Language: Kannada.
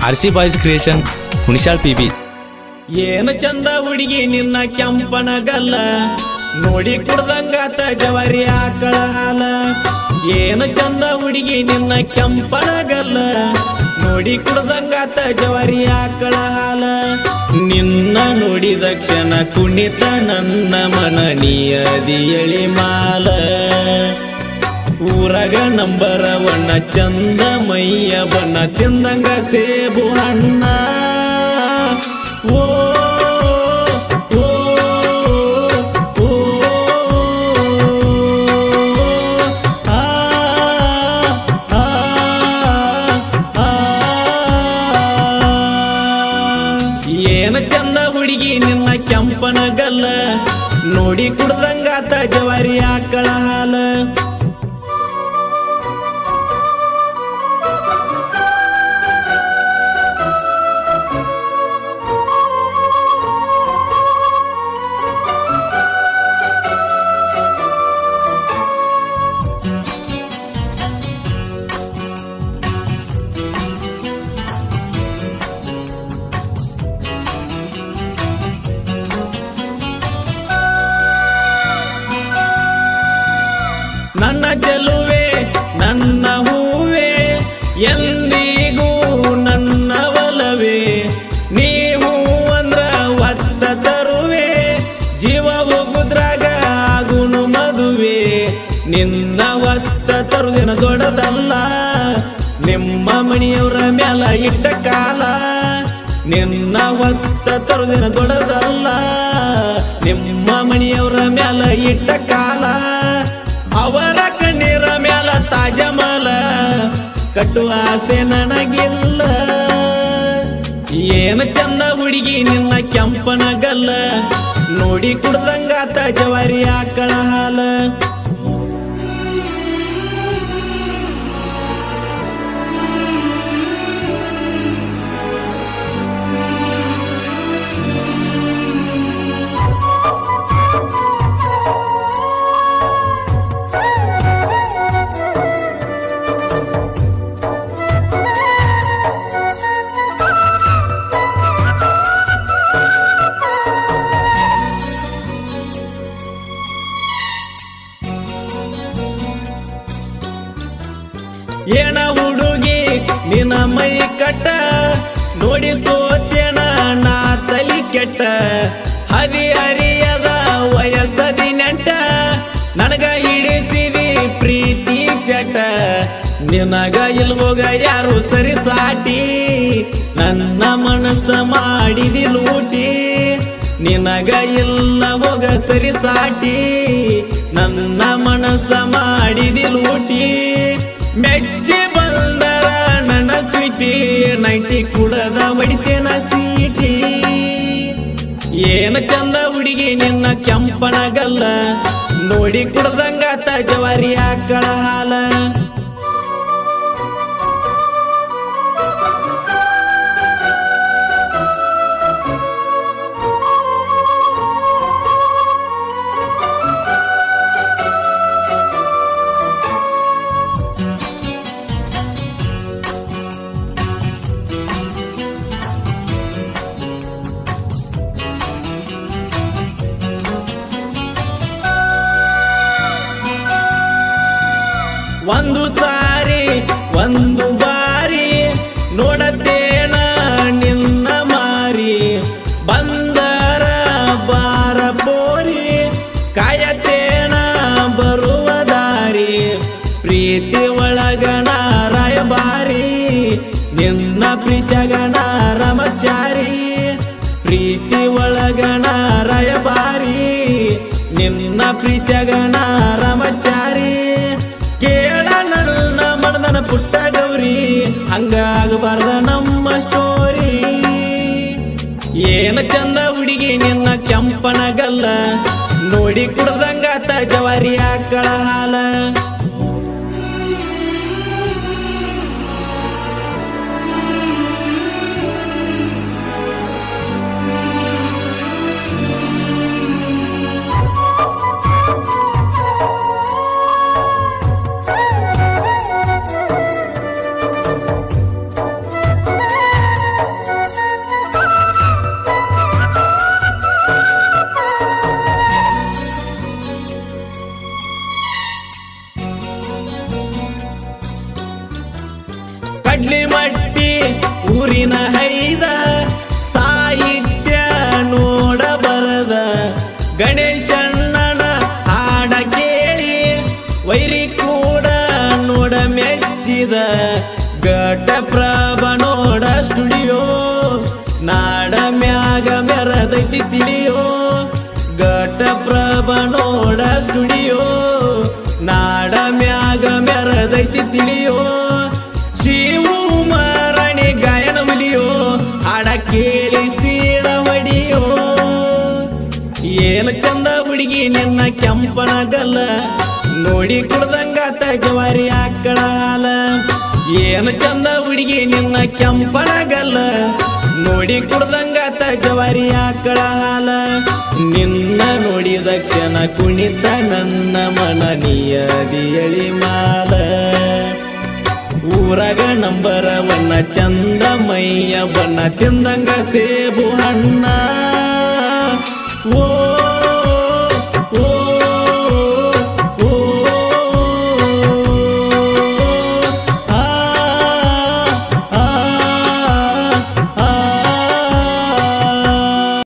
R C boys creation Hunasal P B ಏನ ಚಂದ ಹುಡುಗಿ ನಿನ್ನ ಕೆಂಪನ ಗಲ್ಲ ನೋಡಿ ಕುಡ್ದಂಗಾತ ಜವಾರಿ ಆಕಳ ಹಾಲ ಏನ ಚಂದ ಹುಡುಗಿ ನಿನ್ನ ಕೆಂಪನ ಗಲ್ಲ ನೋಡಿ ಕುಡ್ದಂಗಾತ ಜವಾರಿ ಆಕಳ ಹಾಲ ನಿನ್ನ ನೋಡಿದ ಕ್ಷಣ ಕುಣಿತ ನನ್ನ ಮನ ನೀಯದಿ ಎಳಿ ಮಾಲ ಊರಾಗ ನಂಬರ ಬಣ್ಣ ಚಂದ ಮೈಯ ಬಣ್ಣ ತಿಂದಂಗ ಸೇಬು ಹಣ್ಣ ಓ ಓ, ಓ, ಆ, ಆ, ಆ. ಏನ ಚಂದ ಹುಡುಗಿ ನಿನ್ನ ಕೆಂಪನ ಗಲ್ಲ ನೋಡಿ ಕುಡ್ದಂಗಾತ ಜವಾರಿ ಆಕಳ ಹಾಲ ನನ್ನ ಚೆಲುವೆ ನನ್ನ ಹೂವೆ ಎಂದಿಗೂ ನನ್ನ ಒಲವೇ ನೀವು ಅಂದ್ರ ಒತ್ತ ತರುವೆ ಜೀವ ಹೋಗುದ್ರಾಗ ಆಗುನು ಮದುವೆ ನಿನ್ನ ಒತ್ತ ತರುದಿನ ದೊಡ್ಡದಲ್ಲ ನಿಮ್ಮ ಮಣಿಯವರ ಮ್ಯಾಲ ಇಟ್ಟ ಕಾಲ ನಿನ್ನ ಒತ್ತ ತರುದಿನ ದೊಡ್ಡದಲ್ಲ ನಿಮ್ಮ ಮಣಿಯವರ ಮ್ಯಾಲ ಇಟ್ಟ ಕಾಲ ಅವರ ಕಣ್ಣೀರ ಮ್ಯಾಲ ತಾಜಮಲ ಕಟ್ಟುವ ಆಸೆ ನನಗಿಲ್ಲ ಏನು ಚಂದ ಹುಡುಗಿ ನಿನ್ನ ಕೆಂಪನ ಗಲ್ಲ ನೋಡಿ ಕುಡ್ದಂಗಾತ ಜವಾರಿ ಆಕಳ ಹಾಲ ಏನ ಹುಡುಗಿ ನಿನ್ನ ಮೈ ಕಟ್ಟ ನೋಡಿ ಸೋತ್ಯನ ನಾ ತಲಿ ಕೆಟ್ಟ ಹದಿ ಹರಿಯದ ವಯಸ್ಸದಿ ನೆಂಟ ನನಗ ಹಿಡಿಸಿದಿ ಪ್ರೀತಿ ಚಟ ನಿನಗ ಇಲ್ವೋಗ ಯಾರು ಸರಿ ಸಾಟಿ ನನ್ನ ಮನಸ್ಸ ಮಾಡಿದಿ ಲೂಟಿ ನಿನಗ ಇಲ್ಲ ಹೋಗ ಸರಿ ಸಾಟಿ ನನ್ನ ಮನಸ್ಸ ಮಾಡಿದಿ ಲೂಟಿ ಮೆಚ್ಚಿ ಬಂದರ ನನ್ನ ಸ್ವೀಟಿ ನೈಂಟಿ ಕುಡದ ಹೊಡಿತೇನ ಸೀಟಿ ಏನ ಚಂದ ಹುಡುಗಿ ನಿನ್ನ ಕೆಂಪನ ಗಲ್ಲ ನೋಡಿ ಕುಡ್ದಂಗಾತ ಜವಾರಿ ಆಕಳ ಹಾಲ ಒಂದು ಸಾರಿ ಒಂದು ಬಾರಿ ನೋಡತೇನ ನಿನ್ನ ಮಾರಿ ಬಂದರ ಬಾರ ಪೋರಿ ಕಾಯತೇನ ಬರುವ ದಾರಿ ಪ್ರೀತಿ ಒಳಗಣ ರಾಯಬಾರಿ ನಿನ್ನ ಪ್ರೀತಿಯಗಣ ರಮಚಾರಿ ಪ್ರೀತಿ ಒಳಗಣ ರಾಯಬಾರಿ ನಿನ್ನ ಪ್ರೀತಿಯಗಣ ರಮಚಾರಿ ಕೇಳ ನನ್ನ ಮನದನ ಪುಟ್ಟ ಗೌರಿ ಹಂಗಾಗಬಾರ್ದ ನಮ್ಮ ಸ್ಟೋರಿ ಏನ ಚಂದ ಹುಡುಗಿ ನಿನ್ನ ಕೆಂಪನ ಗಲ್ಲ ನೋಡಿ ಕುಡ್ದಂಗಾತ ಜವಾರಿ ಆಕಳ ಹಾಲ ಮಾಡಿದ ಘಟಪ್ರಭ ನೋಡ ಸ್ಟುಡಿಯೋ ನಾಡ ಮ್ಯಾಗ ಮೆರದೈತಿ ತಿಳಿಯೋ ಘಟಪ್ರಭ ನೋಡ ಸ್ಟುಡಿಯೋ ನಾಡ ಮ್ಯಾಗ ಮೆರದೈತಿ ತಿಳಿಯೋ ಶಿವು ಮರಣಿ ಗಾಯನ ಮುಲಿಯೋ ಹಾಡ ಕೇಳಿ ಸೀಳ ಹೊಡಿಯೋ ಏನು ಚಂದ ಹುಡುಗಿ ನಿನ್ನ ಕೆಂಪನ ಗಲ್ಲ ನೋಡಿ ಕುಡ್ದಂಗಾತ ಜವಾರಿ ಆಕಳ ಹಾಲ ಏನು ಚಂದ ಹುಡುಗಿ ನಿನ್ನ ಕೆಂಪನ ಗಲ್ಲ ನೋಡಿ ಕುಡ್ದಂಗಾತ ಜವಾರಿ ಆಕಳ ಹಾಲ ನಿನ್ನ ನೋಡಿದ ಕ್ಷಣ ಕುಣಿತ ನನ್ನ ಮನ ನಿಯದಿಯಳಿ ಮಾಲ ಊರಾಗ ನಂಬರವನ್ನ ಚಂದ ಮೈಯ ಬಣ್ಣ ತಿಂದಂಗ ಸೇಬು ಹಣ್ಣ ಓ